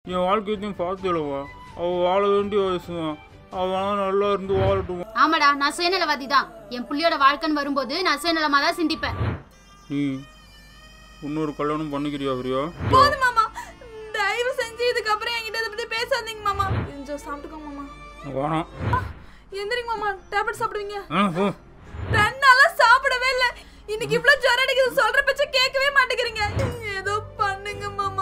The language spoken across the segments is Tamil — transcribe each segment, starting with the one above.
என் வாழ்க்கையத்தையும் பார்த்துலவா அவள் வாழ வேண்டிய வயசுதான் அவள் நல்லா இருந்து வாழட்டும் ஆமாடா நான் சுயநலவாதி தான் என் புள்ளியோட வாழ்க்கைன்னு வரும்போது நான் சுயநலமா தான் சிந்திப்பேன் நீ இன்னொரு கல்யாணம் பண்ணிக்கிறியா பிரியா போதும் மாமா தயவு செஞ்சு இதுக்கப்புறம் என்கிட்ட இதை பத்தி பேசாதீங்க மாமா கொஞ்சம் சாப்பிட்டுக்கோங்க மாமா வேணாம் எந்திரிங்க மாமா டேப்லெட் சாப்பிடுவீங்க ஆ, போ. ரெண்டு நாளா சாப்பிடவே இல்ல இன்னைக்கு இவ்ளோ ஜுரம் அடிக்குது சொல்ற பேச்ச கேட்கவே மாட்டேங்கிறீங்க ஏதோ பண்ணுங்க மாமா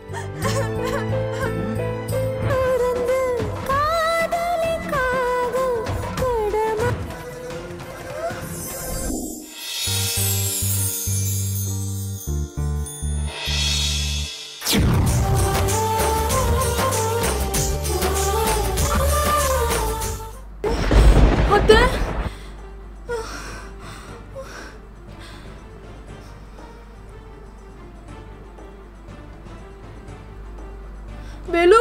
அத்தை வேலு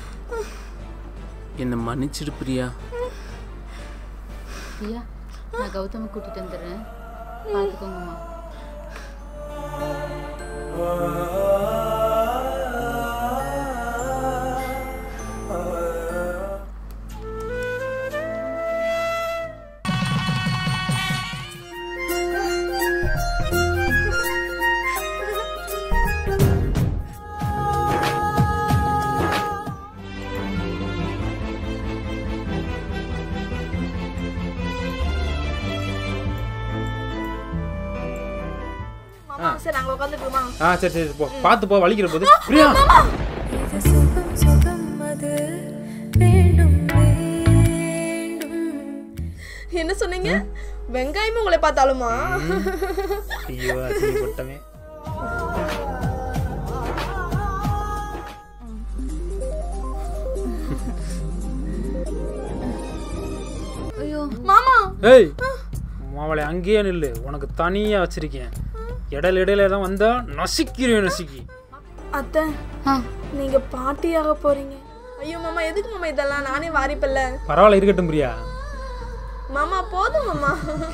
என்னை மன்னிச்சிடு பிரியா பிரியா நான் கௌதம கூட்டிட்டு வந்துடுறேன் பார்த்துக்கோங்கம்மா மாமா சரி நாங்க உட்காந்துட்டுமா ஆ சரி சரி போ பார்த்து போ வலிக்கிற போது பிரியா இது சுகம் சுகம் அது வேண்டும் வேண்டும் என்ன சொன்னீங்க வெங்காயமும் உங்களை பார்த்தாலுமா ஐயோ அசிங்கப்பட்டவே ஐயோ மாமா ஏய் அவளை அங்கேயே நில்லு உனக்கு தனியாக வச்சிருக்கேன் இடையில இடையில தான் வந்தா நசிக்கிறேன் நசுக்கி அத்தை ஆ நீங்க பாட்டியாக போறீங்க ஐயோ மாமா எதுக்கு மாமா இதெல்லாம் நானே வாரிப்பல்ல பரவாயில்ல இருக்கட்டும் பிரியா மாமா போதும் மாமா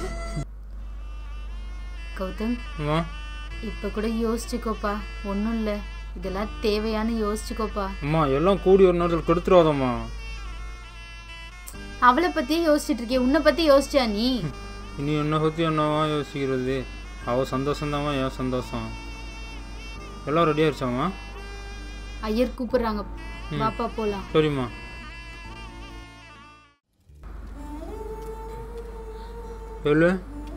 கௌதம் அம்மா இப்போ கூட யோசிச்சுக்கோப்பா ஒன்றும் இல்லை இதெல்லாம் தேவையான யோசிச்சுக்கோப்பா அம்மா எல்லாம் கூடி ஒரு நேரத்தில் கெடுத்துருவாதம்மா அவளை பற்றியே யோசிச்சுட்டு இருக்கே உன்னை பற்றி யோசிச்சியா நீ இனி என்னை பற்றி என்னவா யோசிக்கிறது அவள் சந்தோஷம்தாம்மா என் சந்தோஷம் எல்லாம் ரெடி ஆயிடுச்சாம்மா ஐயர் கூப்பிடுறாங்க பாப்பா போலாம் சரிம்மா சொல்லு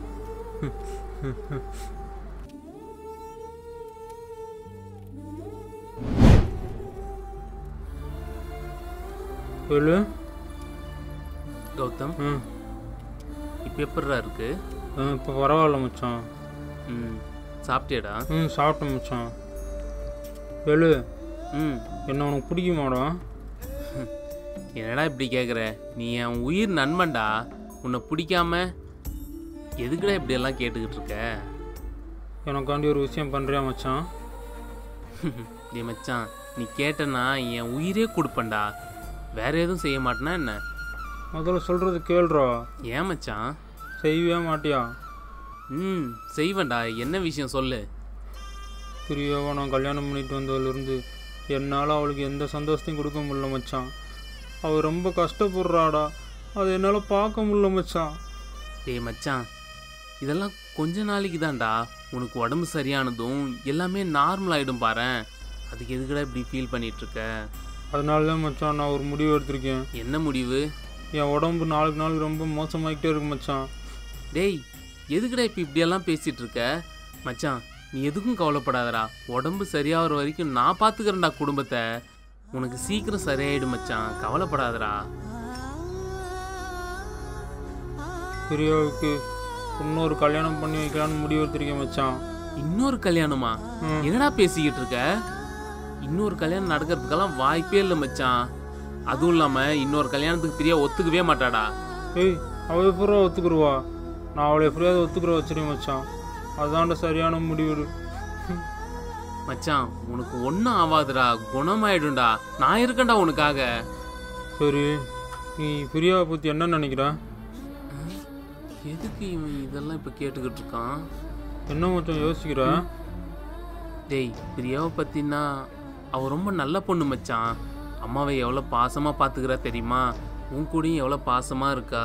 சொல்லு கௌதம் ம் இப்போ எப்படிடா இருக்கு இப்போ பரவாயில்ல மச்சான் ம் சாப்பிட்டியாடா ம் சாப்பிட்டேன் மச்சான் சொல்லு ம் என்ன உனக்கு பிடிக்குமாடா என்னடா இப்படி கேட்குற நீ என் உயிர் நண்பன்டா உன்னை பிடிக்காம எதுக்குடா இப்படியெல்லாம் கேட்டுக்கிட்டு இருக்க எனக்காண்டி ஒரு விஷயம் பண்ணுறியா மச்சான் டேய் மச்சான் நீ கேட்டனா என் உயிரே கொடுப்பேன்டா வேற எதுவும் செய்ய மாட்டேனா என்ன முதல்ல சொல்கிறது கேள்றா ஏன் மச்சான் செய்யவே மாட்டியா ம் செய்வேன்டா என்ன விஷயம் சொல்லு பிரியாவை நான் கல்யாணம் பண்ணிட்டு வந்ததுலேருந்து என்னால் அவளுக்கு எந்த சந்தோஷத்தையும் கொடுக்க முடியல மச்சான் அவள் ரொம்ப கஷ்டப்படுறாடா அதை என்னால் பார்க்க முடியல மச்சான் டேய் மச்சான் இதெல்லாம் கொஞ்ச நாளைக்கு தான்டா உனக்கு உடம்பு சரியானதும் எல்லாமே நார்மல் ஆகிடும் பாரேன் அதுக்கு எதுக்குடா இப்படி ஃபீல் பண்ணிட்டு இருக்க அதனால தான் மச்சான் நான் ஒரு முடிவு எடுத்திருக்கேன் என்ன முடிவு என் உடம்பு நாளுக்கு நாளுக்கு ரொம்ப மோசமாகிட்டே இருக்கு மச்சான் டேய் எதுக்குடா இப்போ இப்படியெல்லாம் பேசிட்டு இருக்க மச்சான் நீ எதுக்கும் கவலைப்படாதடா உடம்பு சரியாகிற வரைக்கும் நான் பார்த்துக்கிறேன்டா குடும்பத்தை உனக்கு சீக்கிரம் சரியாயிடும் மச்சான் கவலைப்படாதடா பிரியாவுக்கு இன்னொரு கல்யாணம் பண்ணி வைக்கலான்னு முடிவு எடுத்திருக்கேன் மச்சான் இன்னொரு கல்யாணமா ம். என்னடா பேசிக்கிட்டு இருக்க இன்னொரு கல்யாணம் நடக்கிறதுக்கெல்லாம் வாய்ப்பே இல்லை மச்சான் அதுவும் இல்லாமல் இன்னொரு கல்யாணத்துக்கு பிரியா ஒத்துக்கவே மாட்டாடா ஏய் அவள் எப்படா ஒத்துக்குருவா நான் அவளை எப்படியாவது ஒத்துக்குற வச்சிருக்கேன் மச்சான் அதான்டா சரியான முடிவு மச்சான் உனக்கு ஒன்றும் ஆகாதுடா குணமாயிடும்டா நான் இருக்கேன்டா உனக்காக சரி நீ பிரியாவை பற்றி என்ன நினைக்கிற எதுக்கு இவன் இதெல்லாம் இப்போ கேட்டுக்கிட்டு இருக்கான் என்ன மச்சான் யோசிக்கிற டேய் பிரியாவை பற்றினா அவ ரொம்ப நல்ல பொண்ணு மச்சான் அம்மாவை எவ்வளோ பாசமாக பார்த்துக்கிறா தெரியுமா உன் கூடயும் எவ்வளோ பாசமாக இருக்கா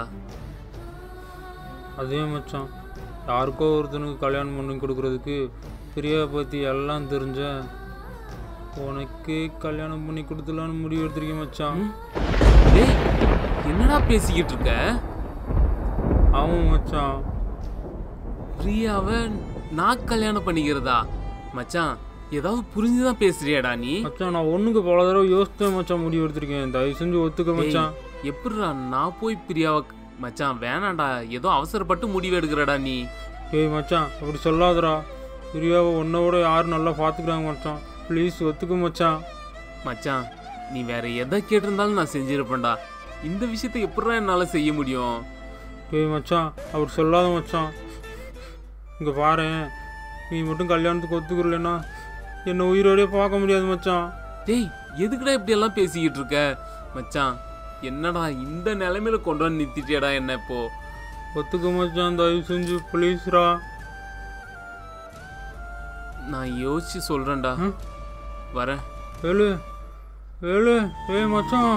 அதே மச்சான் யாருக்கோ ஒருத்தனுக்கு கல்யாணம் பண்ணி கொடுக்கறதுக்கு பிரியாவை பற்றி எல்லாம் தெரிஞ்ச உனக்கே கல்யாணம் பண்ணி கொடுத்துலான்னு முடிவு எடுத்திருக்கேன் மச்சான் டேய் என்னடா பேசிக்கிட்டு இருக்க ஆமாம் மச்சான் பிரியாவை நான் கல்யாணம் பண்ணிக்கிறதா மச்சான் ஏதாவது புரிஞ்சுதான் பேசுறியாடா நீ மச்சான் நான் ஒன்றுக்கு பல தடவை யோசித்தேன் மச்சான் முடிவு எடுத்திருக்கேன் தயவு செஞ்சு ஒத்துக்க மச்சான் எப்படிடா நான் போய் பிரியாவை மச்சான் வேணாம்டா ஏதோ அவசரப்பட்டு முடிவு எடுக்கிறடா நீ ஏய் மச்சான் அப்படி சொல்லாதடா பிரியாவை உன்னை விட யாரும் நல்லா பார்த்துக்கிறாங்க மச்சான் ப்ளீஸ் ஒத்துக்க மச்சான் மச்சான் நீ வேற எதை கேட்டிருந்தாலும் நான் செஞ்சிருப்பேன்டா இந்த விஷயத்தை எப்படிடா என்னால் செய்ய முடியும் ஏய் மச்சான் அப்படி சொல்லாத மச்சான் இங்கே பாரேன் நீ மட்டும் கல்யாணத்துக்கு ஒத்துக்கிறலன்னா என்னை உயிரோடய பார்க்க முடியாது மச்சான் டேய் எதுக்குடா இப்படி எல்லாம் பேசிக்கிட்டு இருக்க மச்சான் என்னடா இந்த நிலைமையில கொண்டு வந்து நிறுத்திட்டியாடா என்ன இப்போ ஒத்துக்க மச்சான் தயவு செஞ்சு ப்ளீஸ்ரா நான் யோசிச்சு சொல்றேன்டா ம். வரேன் வேலு வேலு ஏய் மச்சான்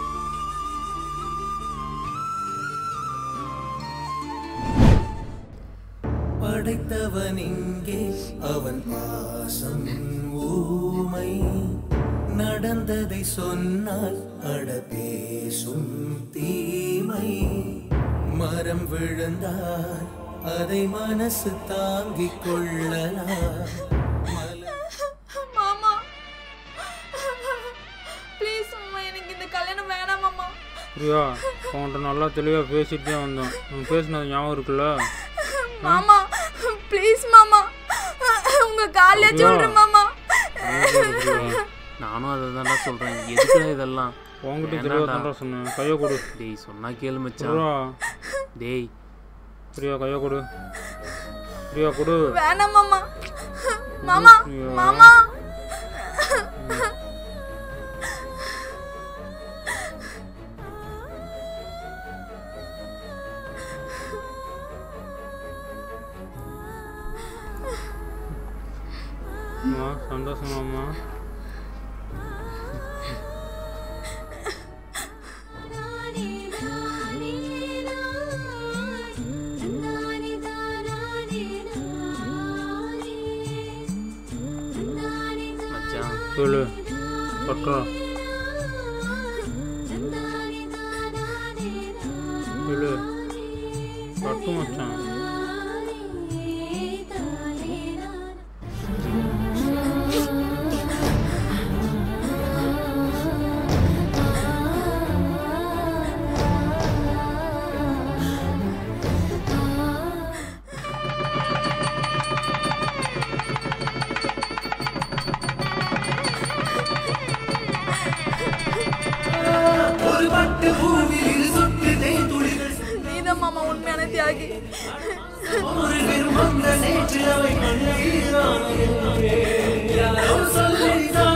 படைத்தவன் இங்கே அவன் பாசம் ஊமை நடந்ததை சொன்னால் அட பேசும் தீமை மரம் விழுந்தால் அதை மனசு தாங்கிக் கொள்ளலாம் மாமா ப்ளீஸ் மாமா எனக்கு இந்த கல்யாணம் வேணாம் மாமா பிரியா உன்கிட்ட நல்லா தெளிவாக பேசிட்டு தான் வந்தோம் நம்ம பேசினது ஞாபகம் இருக்குல்ல மாமா ப்ளீஸ் மாமா உங்க காலைய சொல்றேன் மாமா நானும் அதை தான்டா சொல்றேன் எதுக்குடா இதெல்லாம் உன்கிட்ட தெளிவாக வேணாம்டா. தான்டா சொன்னேன் கையை கொடு டேய் சொன்னா கேளு மச்சான் பிரியா டேய் பிரியா கையை கொடு பிரியா கொடு வேணாம் மாமா மாமா மாமா அம்மா சந்தோஷமாம்மா மச்சான் சொல்லு பட்டா சொல்லு பட்டு மச்சான் ஒரு பட்டு பூவில் இரு சொட்டு தேன் துளிகள் நீதான் மாமா உண்மையான தியாகி ஒரு விரும்பந்த நேற்று அவை கண்ணீரானே யாரோ சொல்லிதான்